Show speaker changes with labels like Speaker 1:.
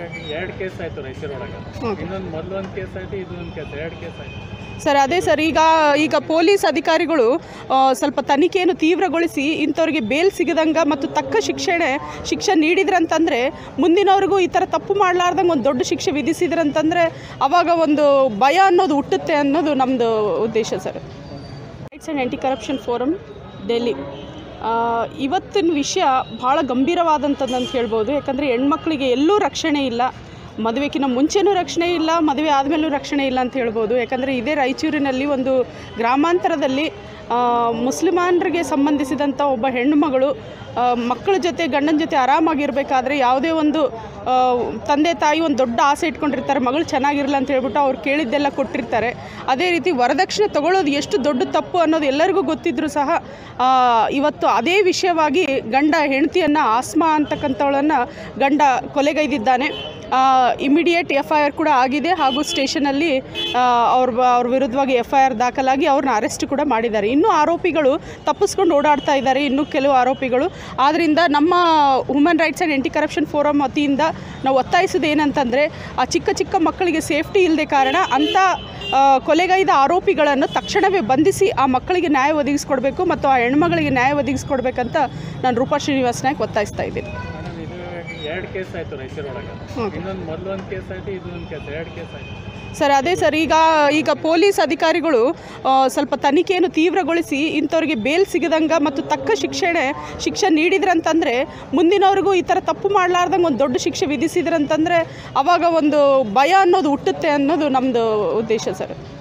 Speaker 1: ಎರಡು ಕೇಸ್ ಆಯ್ತು ರಾಯಚೂರೊಳಗೆ ಇನ್ನೊಂದು ಮೊದಲೊಂದು ಕೇಸ್ ಆಯ್ತು ಇದು ಒಂದು ಕೇಸ್ ಎರಡು ಕೇಸ್ ಆಯ್ತು
Speaker 2: ಸರ್ ಅದೇ ಸರ್ ಈಗ ಈಗ ಪೊಲೀಸ್ ಅಧಿಕಾರಿಗಳು ಆ, ಸ್ವಲ್ಪ ತನಿಖೆಯನ್ನು ತೀವ್ರಗೊಳಿಸಿ ಇಂಥವ್ರಿಗೆ ಬೇಲ್ ಸಿಗದಂಗೆ ಮತ್ತು ತಕ್ಕ ಶಿಕ್ಷಣೆ ಶಿಕ್ಷೆ ನೀಡಿದ್ರಂತಂದರೆ ಮುಂದಿನವ್ರಿಗೂ ಈ ಥರ ತಪ್ಪು ಮಾಡಲಾರ್ದಂಗೆ ಒಂದು ದೊಡ್ಡ ಶಿಕ್ಷೆ ವಿಧಿಸಿದ್ರಂತಂದರೆ ಅವಾಗ ಒಂದು ಭಯ ಅನ್ನೋದು ಹುಟ್ಟುತ್ತೆ ಅನ್ನೋದು ನಮ್ಮದು ಉದ್ದೇಶ sir rights and anti corruption forum Delhi ಆ, ಇವತ್ತಿನ ವಿಷಯ ಭಾಳ ಗಂಭೀರವಾದಂಥದ್ದು ಅಂತ ಹೇಳ್ಬೋದು ಯಾಕಂದರೆ ಹೆಣ್ಮಕ್ಳಿಗೆ ಎಲ್ಲೂ ರಕ್ಷಣೆ ಇಲ್ಲ ಮದುವೆಗಿನ್ನ ಮುಂಚೆನೂ ರಕ್ಷಣೆ ಇಲ್ಲ ಮದುವೆ ಆದಮೇಲೂ ರಕ್ಷಣೆ ಇಲ್ಲ ಅಂತ ಹೇಳ್ಬೋದು ಯಾಕಂದರೆ ಇದೇ ರಾಯಚೂರಿನಲ್ಲಿ ಒಂದು ಗ್ರಾಮಾಂತರದಲ್ಲಿ ಆ, ಮುಸ್ಲಿಮಾನರಿಗೆ ಸಂಬಂಧಿಸಿದಂಥ ಒಬ್ಬ ಹೆಣ್ಣು ಮಗಳು ಆ, ಮಕ್ಕಳ ಜೊತೆ ಗಂಡನ ಜೊತೆ ಆರಾಮಾಗಿರಬೇಕಾದ್ರೆ ಯಾವುದೇ ಒಂದು ಆ, ತಂದೆ ತಾಯಿ ಒಂದು ದೊಡ್ಡ ಆಸೆ ಇಟ್ಕೊಂಡಿರ್ತಾರೆ ಮಗಳು ಚೆನ್ನಾಗಿರಲ್ಲ ಅಂತ ಹೇಳ್ಬಿಟ್ಟು ಅವ್ರು ಕೇಳಿದ್ದೆಲ್ಲ ಕೊಟ್ಟಿರ್ತಾರೆ ಅದೇ ರೀತಿ ವರದಕ್ಷಿಣೆ ತಗೊಳ್ಳೋದು ಎಷ್ಟು ದೊಡ್ಡ ತಪ್ಪು ಅನ್ನೋದು ಎಲ್ಲರಿಗೂ ಗೊತ್ತಿದ್ರೂ ಸಹ ಆ, ಇವತ್ತು ಅದೇ ವಿಷಯವಾಗಿ ಗಂಡ ಹೆಂಡತಿಯನ್ನು ಆಸ್ಮಾ ಅಂತಕ್ಕಂಥವಳನ್ನು ಗಂಡ ಕೊಲೆಗೈದಿದ್ದಾನೆ ಇಮಿಡಿಯೇಟ್ ಎಫ್ ಐ ಆರ್ ಕೂಡ ಆಗಿದೆ ಹಾಗೂ ಸ್ಟೇಷನಲ್ಲಿ ಅವ್ರ ಅವ್ರ ವಿರುದ್ಧವಾಗಿ ಎಫ್ ಐ ಆರ್ ದಾಖಲಾಗಿ ಅವ್ರನ್ನ ಅರೆಸ್ಟ್ ಕೂಡ ಮಾಡಿದ್ದಾರೆ ಇನ್ನೂ ಆರೋಪಿಗಳು ತಪ್ಪಿಸ್ಕೊಂಡು ಓಡಾಡ್ತಾ ಇದ್ದಾರೆ ಇನ್ನೂ ಕೆಲವು ಆರೋಪಿಗಳು ಆದ್ದರಿಂದ ನಮ್ಮ human rights and anti corruption forum ವತಿಯಿಂದ ನಾವು ಒತ್ತಾಯಿಸೋದು ಏನಂತಂದರೆ ಆ ಚಿಕ್ಕ ಚಿಕ್ಕ ಮಕ್ಕಳಿಗೆ ಸೇಫ್ಟಿ ಇಲ್ಲದೆ ಕಾರಣ ಅಂಥ ಆ, ಕೊಲೆಗೈದ ಆರೋಪಿಗಳನ್ನು ತಕ್ಷಣವೇ ಬಂಧಿಸಿ ಆ ಮಕ್ಕಳಿಗೆ ನ್ಯಾಯ ಒದಗಿಸ್ಕೊಡ್ಬೇಕು ಮತ್ತು ಆ ಹೆಣ್ಮಗಳಿಗೆ ನ್ಯಾಯ ಒದಗಿಸ್ಕೊಡ್ಬೇಕಂತ ನಾನು ರೂಪಾ ಶ್ರೀನಿವಾಸ್ ನಾಯ್ಕ್ ಒತ್ತಾಯಿಸ್ತಾ ಇದ್ದೀನಿ
Speaker 1: ಮೇಡಮ್ ಇದು ಎರಡು ಕೇಸ್ ಆಯ್ತು ರಾಯಚೂರೊಳಗೆ ಇನ್ನೊಂದು ಮೊದಲೊಂದು ಕೇಸ್ ಆಯ್ತು ಇದು ಒಂದು ಕೇಸ್ ಎರಡು ಕೇಸ್ ಆಯ್ತು
Speaker 2: ಸರ್ ಅದೇ ಸರ್ ಈಗ ಈಗ ಪೊಲೀಸ್ ಅಧಿಕಾರಿಗಳು ಆ, ಸ್ವಲ್ಪ ತನಿಖೆಯನ್ನು ತೀವ್ರಗೊಳಿಸಿ ಇಂಥವ್ರಿಗೆ ಬೇಲ್ ಸಿಗದಂಗೆ ಮತ್ತು ತಕ್ಕ ಶಿಕ್ಷಣೆ ಶಿಕ್ಷೆ ನೀಡಿದ್ರಂತಂದರೆ ಮುಂದಿನವ್ರಿಗೂ ಈ ಥರ ತಪ್ಪು ಮಾಡಲಾರ್ದಂಗೆ ಒಂದು ದೊಡ್ಡ ಶಿಕ್ಷೆ ವಿಧಿಸಿದ್ರಂತಂದರೆ ಅವಾಗ ಒಂದು ಭಯ ಅನ್ನೋದು ಹುಟ್ಟುತ್ತೆ ಅನ್ನೋದು ನಮ್ಮದು ಉದ್ದೇಶ ಸರ್